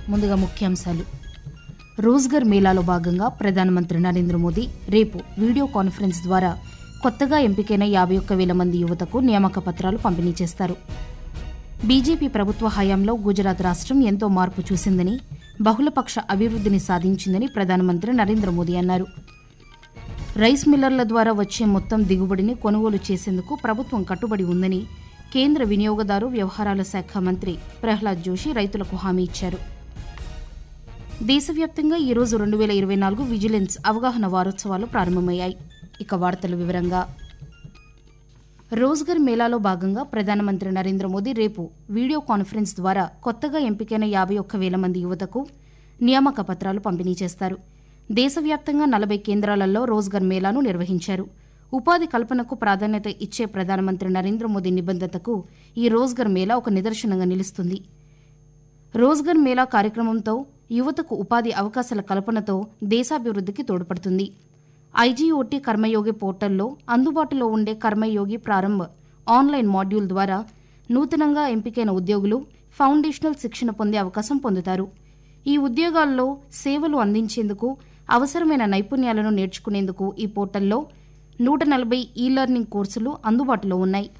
ముందుగా ముఖ్యాంశాలు రోజ్గర్ మేళాలో భాగంగా ప్రధానమంత్రి నరేంద్ర మోదీ రేపు వీడియో కాన్ఫరెన్స్ ద్వారా కొత్తగా ఎంపికైన యాభై ఒక్క వేల మంది యువతకు నియామక పత్రాలు పంపిణీ చేస్తారు బీజేపీ ప్రభుత్వ హయాంలో గుజరాత్ రాష్ట్రం ఎంతో మార్పు చూసిందని బహుళపక్ష అభివృద్ధిని సాధించిందని ప్రధానమంత్రి నరేంద్ర మోదీ అన్నారు రైస్ మిల్లర్ల ద్వారా వచ్చే మొత్తం దిగుబడిని కొనుగోలు చేసేందుకు ప్రభుత్వం కట్టుబడి ఉందని కేంద్ర వినియోగదారు వ్యవహారాల శాఖ మంత్రి ప్రహ్లాద్ జోషి రైతులకు హామీ ఇచ్చారు దేశవ్యాప్తంగా ఈ రోజు రెండు వేల ఇరవై నాలుగు విజిలెన్స్ అవగాహన వారోత్సవాలు ప్రారంభమయ్యాయి ఇక వార్తల వివరంగా రోజ్గర్ మేళాలో భాగంగా ప్రధానమంత్రి నరేంద్ర మోదీ రేపు వీడియో కాన్ఫరెన్స్ ద్వారా కొత్తగా ఎంపికైన యాభై ఒక్క వేల మంది యువతకు నియామక పత్రాలు పంపిణీ చేస్తారు దేశవ్యాప్తంగా నలభై కేంద్రాలలో రోజ్గర్ మేళాను నిర్వహించారు ఉపాధి కల్పనకు ప్రాధాన్యత ఇచ్చే ప్రధానమంత్రి నరేంద్ర మోదీ నిబద్ధతకు ఈ రోజ్గర్ మేళా ఒక నిదర్శనంగా నిలుస్తుంది రోజ్గర్ మేళా కార్యక్రమంతో యువతకు ఉపాధి అవకాశాల కల్పనతో దేశాభివృద్ధికి తోడ్పడుతుంది ఐజీఓటీ కర్మయోగి పోర్టల్లో అందుబాటులో ఉండే కర్మయోగి ప్రారంభ ఆన్లైన్ మాడ్యూల్ ద్వారా నూతనంగా ఎంపికైన ఉద్యోగులు ఫౌండేషనల్ శిక్షణ పొందే అవకాశం పొందుతారు ఈ ఉద్యోగాల్లో సేవలు అందించేందుకు అవసరమైన నైపుణ్యాలను నేర్చుకునేందుకు ఈ పోర్టల్లో నూట నలభై ఈ లెర్నింగ్ కోర్సులు అందుబాటులో ఉన్నాయి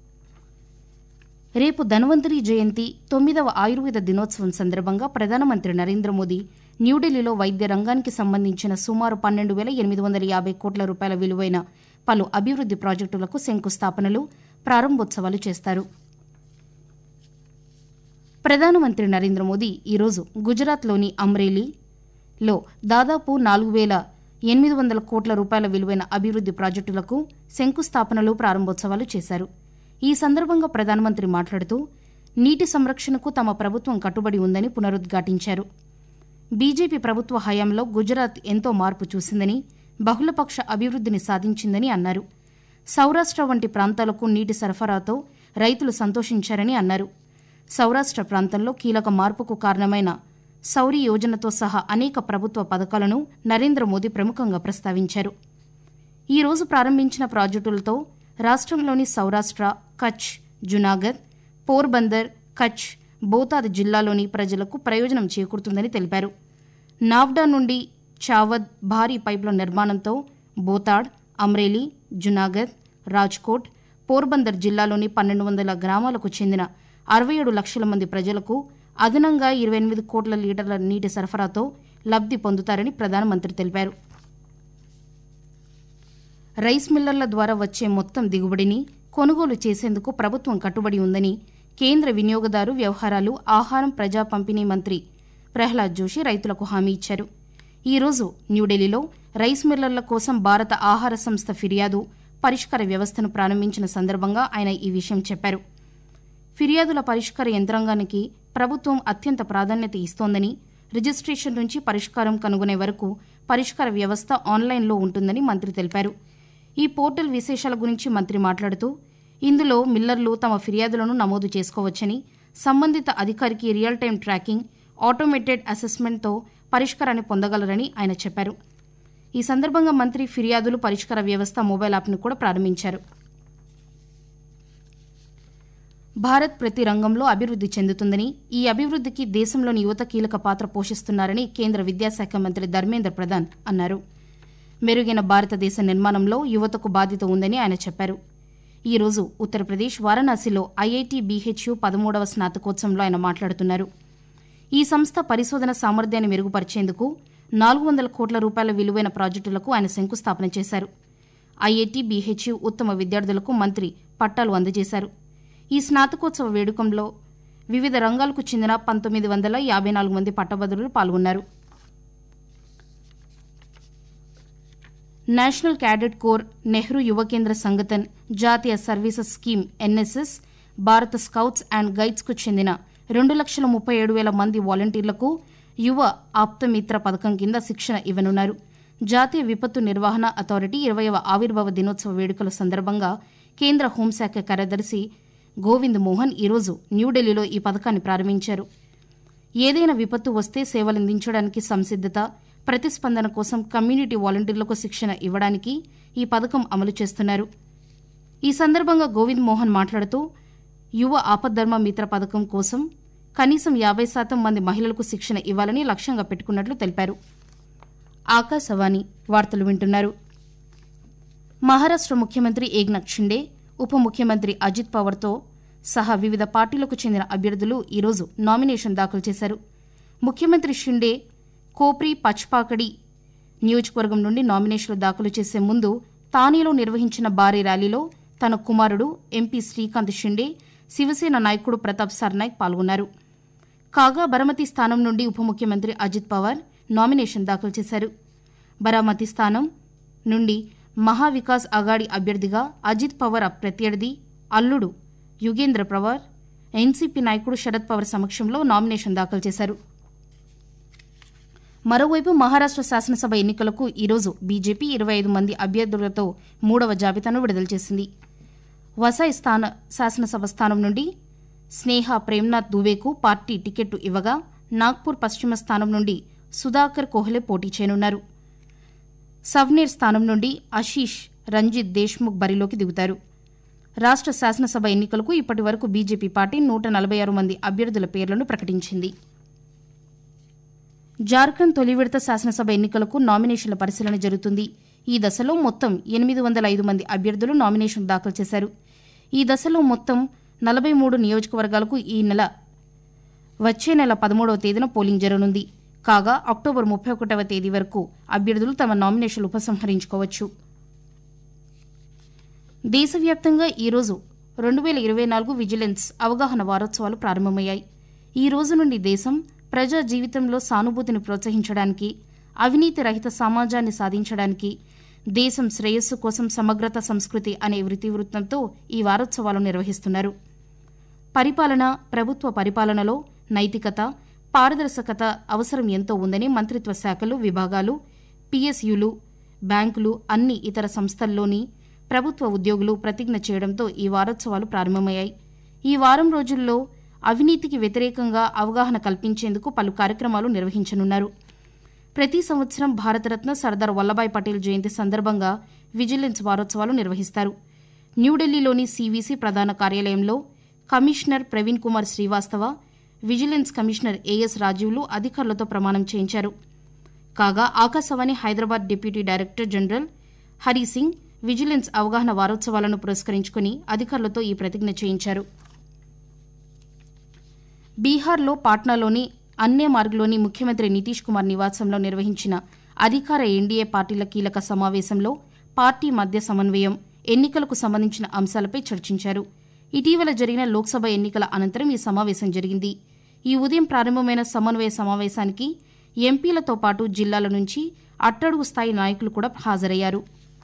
రేపు ధన్వంతరి జయంతి తొమ్మిదవ ఆయుర్వేద దినోత్సవం సందర్భంగా ప్రధానమంత్రి నరేంద్ర మోదీ న్యూఢిల్లీలో వైద్య రంగానికి సంబంధించిన సుమారు పన్నెండు వేల ఎనిమిది వందల యాభై కోట్ల రూపాయల విలువైన పలు అభివృద్ది ప్రాజెక్టులకు శంకుస్థాపనలు ప్రారంభోత్సవాలు చేస్తారు ప్రధానమంత్రి నరేంద్ర మోదీ ఈరోజు గుజరాత్లోని అమ్రేలీలో దాదాపు నాలుగు వేల ఎనిమిది వందల కోట్ల రూపాయల విలువైన అభివృద్ది ప్రాజెక్టులకు శంకుస్థాపనలు ప్రారంభోత్సవాలు చేశారు ఈ సందర్భంగా ప్రధానమంత్రి మాట్లాడుతూ నీటి సంరక్షణకు తమ ప్రభుత్వం కట్టుబడి ఉందని పునరుద్ఘాటించారు బీజేపీ ప్రభుత్వ హయాంలో గుజరాత్ ఎంతో మార్పు చూసిందని బహుళపక్ష అభివృద్ధిని సాధించిందని అన్నారు సౌరాష్ట్ర వంటి ప్రాంతాలకు నీటి సరఫరాతో రైతులు సంతోషించారని అన్నారు సౌరాష్ట్ర ప్రాంతంలో కీలక మార్పుకు కారణమైన సౌరి యోజనతో సహా అనేక ప్రభుత్వ పథకాలను నరేంద్ర మోదీ ప్రముఖంగా ప్రస్తావించారు ఈ రోజు ప్రారంభించిన ప్రాజెక్టులతో రాష్ట్రంలోని సౌరాష్ట్ర కచ్ జునాగఢ్ పోర్బందర్ కచ్ బోతాద్ జిల్లాలోని ప్రజలకు ప్రయోజనం చేకూరుతుందని తెలిపారు నావ్డా నుండి చావద్ భారీ పైపుల నిర్మాణంతో బోతాడ్ అమ్రేలీ జునాగఢ్ రాజ్కోట్ పోర్బందర్ జిల్లాలోని పన్నెండు వందల గ్రామాలకు చెందిన అరవై ఏడు లక్షల మంది ప్రజలకు అదనంగా ఇరవై ఎనిమిది కోట్ల లీటర్ల నీటి సరఫరాతో లబ్ది పొందుతారని ప్రధానమంత్రి తెలిపారు రైస్ మిల్లర్ల ద్వారా వచ్చే మొత్తం దిగుబడిని కొనుగోలు చేసేందుకు ప్రభుత్వం కట్టుబడి ఉందని కేంద్ర వినియోగదారు వ్యవహారాలు ఆహారం ప్రజా పంపిణీ మంత్రి ప్రహ్లాద్ జోషి రైతులకు హామీ ఇచ్చారు ఈ రోజు న్యూఢిల్లీలో రైస్ మిల్లర్ల కోసం భారత ఆహార సంస్థ ఫిర్యాదు పరిష్కార వ్యవస్థను ప్రారంభించిన సందర్భంగా ఆయన ఈ విషయం చెప్పారు ఫిర్యాదుల పరిష్కార యంత్రాంగానికి ప్రభుత్వం అత్యంత ప్రాధాన్యత ఇస్తోందని రిజిస్ట్రేషన్ నుంచి పరిష్కారం కనుగొనే వరకు పరిష్కార వ్యవస్థ ఆన్లైన్లో ఉంటుందని మంత్రి తెలిపారు ఈ పోర్టల్ విశేషాల గురించి మంత్రి మాట్లాడుతూ ఇందులో మిల్లర్లు తమ ఫిర్యాదులను నమోదు చేసుకోవచ్చని సంబంధిత అధికారికి రియల్ టైం ట్రాకింగ్ ఆటోమేటెడ్ అసెస్మెంట్తో పరిష్కారాన్ని పొందగలరని ఆయన చెప్పారు ఈ సందర్భంగా మంత్రి ఫిర్యాదులు పరిష్కార వ్యవస్థ మొబైల్ యాప్ను కూడా ప్రారంభించారు భారత్ ప్రతి రంగంలో అభివృద్ది చెందుతుందని ఈ అభివృద్దికి దేశంలోని యువత కీలక పాత్ర పోషిస్తున్నారని కేంద్ర విద్యాశాఖ మంత్రి ధర్మేంద్ర ప్రధాన్ అన్నారు మెరుగైన భారతదేశ నిర్మాణంలో యువతకు బాధ్యత ఉందని ఆయన చెప్పారు ఈ రోజు ఉత్తరప్రదేశ్ వారణాసిలో ఐఐటి బీహెచ్యు పదమూడవ స్నాతకోత్సవంలో ఆయన మాట్లాడుతున్నారు ఈ సంస్థ పరిశోధన సామర్థ్యాన్ని మెరుగుపరిచేందుకు నాలుగు వందల కోట్ల రూపాయల విలువైన ప్రాజెక్టులకు ఆయన శంకుస్థాపన చేశారు ఐఐటి బీహెచ్యు ఉత్తమ విద్యార్థులకు మంత్రి పట్టాలు అందజేశారు ఈ స్నాతకోత్సవ వేడుకల్లో వివిధ రంగాలకు చెందిన పంతొమ్మిది వందల యాభై నాలుగు మంది పట్టభద్రులు పాల్గొన్నారు నేషనల్ క్యాడెట్ కోర్ నెహ్రూ యువ కేంద్ర సంగతన్ జాతీయ services scheme NSS Bharat scouts and గైడ్స్కు చెందిన రెండు లక్షల ముప్పై ఏడు వేల మంది వాలంటీర్లకు యువ ఆప్తమిత్ర పథకం కింద శిక్షణ ఇవ్వనున్నారు జాతీయ విపత్తు నిర్వహణ అథారిటీ ఇరవయవ ఆవిర్భావ దినోత్సవ వేడుకల సందర్భంగా కేంద్ర హోంశాఖ కార్యదర్శి గోవింద్ మోహన్ ఈరోజు న్యూఢిల్లీలో ఈ పథకాన్ని ప్రారంభించారు ఏదైనా విపత్తు వస్తే సేవలందించడానికి సంసిద్దత ప్రతిస్పందన కోసం కమ్యూనిటీ వాలంటీర్లకు శిక్షణ ఇవ్వడానికి ఈ పథకం అమలు చేస్తున్నారు ఈ సందర్భంగా గోవింద్ మోహన్ మాట్లాడుతూ యువ ఆపద్ధర్మ మిత్ర పథకం కోసం కనీసం యాభై శాతం మంది మహిళలకు శిక్షణ ఇవ్వాలని లక్ష్యంగా పెట్టుకున్నట్లు తెలిపారు ఆకాశవాణి వార్తలు వింటున్నారు మహారాష్ట్ర ముఖ్యమంత్రి ఏక్నాథ్ షిండే ఉప ముఖ్యమంత్రి అజిత్ పవార్తో సహా వివిధ పార్టీలకు చెందిన అభ్యర్థులు ఈరోజు నామినేషన్ దాఖలు చేశారు ముఖ్యమంత్రి షిండే కోప్రి పచ్పాకడి నియోజకవర్గం నుండి నామినేషన్లు దాఖలు చేసే ముందు తానేలో నిర్వహించిన భారీ ర్యాలీలో తన కుమారుడు ఎంపీ శ్రీకాంత్ షిండే శివసేన నాయకుడు ప్రతాప్ సర్నాయక్ పాల్గొన్నారు కాగా బరమతి స్థానం నుండి ఉప ముఖ్యమంత్రి అజిత్ పవార్ నామినేషన్ దాఖలు చేశారు బరామతి స్థానం నుండి మహావికాస్ అగాడి అభ్యర్థిగా అజిత్ పవార్ ప్రత్యర్థి అల్లుడు యుగేంద్ర పవార్ ఎన్సీపీ నాయకుడు శరద్ పవార్ సమక్షంలో నామినేషన్ దాఖలు చేశారు మరోవైపు మహారాష్ట్ర శాసనసభ ఎన్నికలకు ఈరోజు బీజేపీ ఇరవై ఐదు మంది అభ్యర్థులతో మూడవ జాబితాను విడుదల చేసింది వసాయ్ స్థాన శాసనసభ స్థానం నుండి స్నేహ ప్రేమ్నాథ్ దుబేకు పార్టీ టికెట్టు ఇవ్వగా నాగ్పూర్ పశ్చిమ స్థానం నుండి సుధాకర్ కోహ్లే పోటీ చేయనున్నారు సవ్నేర్ స్థానం నుండి ఆశీష్ రంజిత్ దేశ్ముఖ్ బరిలోకి దిగుతారు రాష్ట్ర శాసనసభ ఎన్నికలకు ఇప్పటి వరకు బీజేపీ పార్టీ నూట నలభై ఆరు మంది అభ్యర్థుల పేర్లను ప్రకటించింది జార్ఖండ్ తొలి విడత శాసనసభ ఎన్నికలకు నామినేషన్ల పరిశీలన జరుగుతుంది ఈ దశలో మొత్తం ఎనిమిది వందల ఐదు మంది అభ్యర్థులు నామినేషన్ దాఖలు చేశారు ఈ దశలో మొత్తం నలభై మూడు నియోజకవర్గాలకు ఈ నెల వచ్చే నెల పదమూడవ తేదీన పోలింగ్ జరగనుంది కాగా అక్టోబర్ ముప్పై ఒకటవ తేదీ వరకు అభ్యర్థులు తమ నామినేషన్లు ఉపసంహరించుకోవచ్చు దేశవ్యాప్తంగా ఈరోజు రెండు వేల ఇరవై నాలుగు విజిలెన్స్ అవగాహన వారోత్సవాలు ప్రారంభమయ్యాయి ఈ రోజు నుండి దేశం ప్రజా జీవితంలో సానుభూతిని ప్రోత్సహించడానికి అవినీతి రహిత సమాజాన్ని సాధించడానికి దేశం శ్రేయస్సు కోసం సమగ్రత సంస్కృతి అనే వృత్తివృత్తంతో ఈ వారోత్సవాలు నిర్వహిస్తున్నారు పరిపాలన ప్రభుత్వ పరిపాలనలో నైతికత పారదర్శకత అవసరం ఎంతో ఉందని మంత్రిత్వ శాఖలు విభాగాలు పీఎస్యూలు బ్యాంకులు అన్ని ఇతర సంస్థల్లోని ప్రభుత్వ ఉద్యోగులు ప్రతిజ్ఞ చేయడంతో ఈ వారోత్సవాలు ప్రారంభమయ్యాయి ఈ వారం రోజుల్లో అవినీతికి వ్యతిరేకంగా అవగాహన కల్పించేందుకు పలు కార్యక్రమాలు నిర్వహించనున్నారు ప్రతి సంవత్సరం భారతరత్న సర్దార్ వల్లభాయ్ పటేల్ జయంతి సందర్భంగా విజిలెన్స్ వారోత్సవాలు నిర్వహిస్తారు న్యూఢిల్లీలోని సీవీసీ ప్రధాన కార్యాలయంలో commissioner Praveen Kumar Srivastava vigilance commissioner A రాజీవ్లు అధికారులతో ప్రమాణం చేయించారు కాగా Akashvani Hyderabad deputy director general Hari Singh vigilance అవగాహన వారోత్సవాలను పురస్కరించుకుని అధికారులతో ఈ ప్రతిజ్ఞ చేయించారు బీహార్లో పాట్నాలోని అన్నే మార్గ్లోని ముఖ్యమంత్రి నితీష్ కుమార్ నివాసంలో నిర్వహించిన అధికార ఎన్డీఏ పార్టీల కీలక సమావేశంలో పార్టీ మధ్య సమన్వయం ఎన్నికలకు సంబంధించిన అంశాలపై చర్చించారు ఇటీవల జరిగిన లోక్సభ ఎన్నికల అనంతరం ఈ సమావేశం జరిగింది ఈ ఉదయం ప్రారంభమైన సమన్వయ సమావేశానికి ఎంపీలతో పాటు జిల్లాల నుంచి అట్టడుగు స్థాయి నాయకులు కూడా హాజరయ్యారు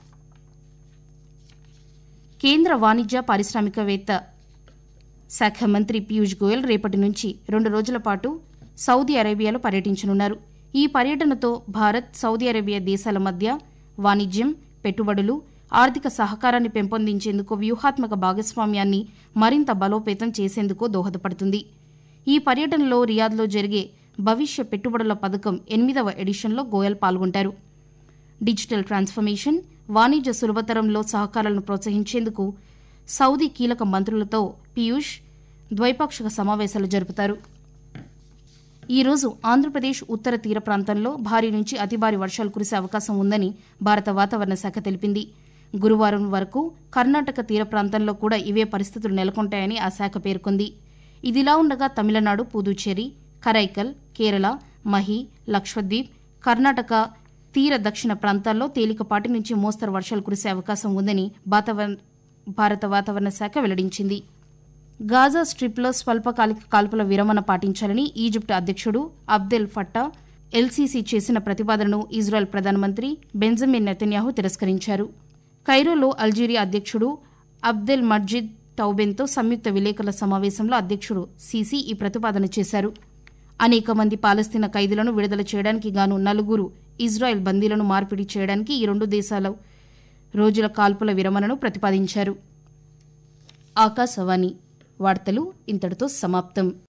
కేంద్ర వాణిజ్య పారిశ్రామికవేత్త శాఖ మంత్రి పీయూష్ గోయల్ రేపటి నుంచి రెండు రోజుల పాటు సౌదీ అరేబియాలో పర్యటించనున్నారు ఈ పర్యటనతో భారత్ సౌదీ అరేబియా దేశాల మధ్య వాణిజ్యం పెట్టుబడులు ఆర్థిక సహకారాన్ని పెంపొందించేందుకు వ్యూహాత్మక భాగస్వామ్యాన్ని మరింత బలోపేతం చేసేందుకు దోహదపడుతుంది ఈ పర్యటనలో రియాద్లో జరిగే భవిష్య పెట్టుబడుల పథకం ఎనిమిదవ ఎడిషన్లో గోయల్ పాల్గొంటారు డిజిటల్ ట్రాన్స్ఫర్మేషన్ వాణిజ్య సులభతరంలో సహకారాలను ప్రోత్సహించేందుకు సౌదీ కీలక మంత్రులతో పీయూష్ ద్వైపాక్షిక సమావేశాలు జరుపుతారు ఈ రోజు ఆంధ్రప్రదేశ్ ఉత్తర తీర ప్రాంతంలో భారీ నుంచి అతి భారీ వర్షాలు కురిసే అవకాశం ఉందని భారత వాతావరణ శాఖ తెలిపింది గురువారం వరకు కర్ణాటక తీర ప్రాంతంలో కూడా ఇవే పరిస్థితులు నెలకొంటాయని ఆ శాఖ పేర్కొంది ఇదిలా ఉండగా తమిళనాడు పుదుచ్చేరి కరైకల్ కేరళ మహి లక్షద్వీప్ కర్ణాటక తీర దక్షిణ ప్రాంతాల్లో తేలికపాటి నుంచి మోస్తరు వర్షాలు కురిసే అవకాశం ఉందని వాతావరణ భారత వాతావరణ శాఖ వెల్లడించింది గాజా స్ట్రిప్లో స్వల్పకాలిక కాల్పుల విరమణ పాటించాలని ఈజిప్ట్ అధ్యక్షుడు అబ్దెల్ ఫట్టా ఎల్సీసీ చేసిన ప్రతిపాదనను ఇజ్రాయెల్ ప్రధానమంత్రి బెంజమిన్ నెతన్యాహు తిరస్కరించారు కైరోలో అల్జీరియా అధ్యక్షుడు అబ్దెల్ మర్జిద్ తౌబెన్తో సంయుక్త విలేకరుల సమావేశంలో అధ్యక్షుడు సీసీ ఈ ప్రతిపాదన చేశారు అనేక మంది పాలస్తీనా ఖైదీలను విడుదల చేయడానికి గాను నలుగురు ఇజ్రాయెల్ బందీలను మార్పిడి చేయడానికి ఈ రెండు దేశాల రోజుల కాల్పుల విరమణను ప్రతిపాదించారు ఆకాశవాణి వార్తలు ఇంతటితో సమాప్తం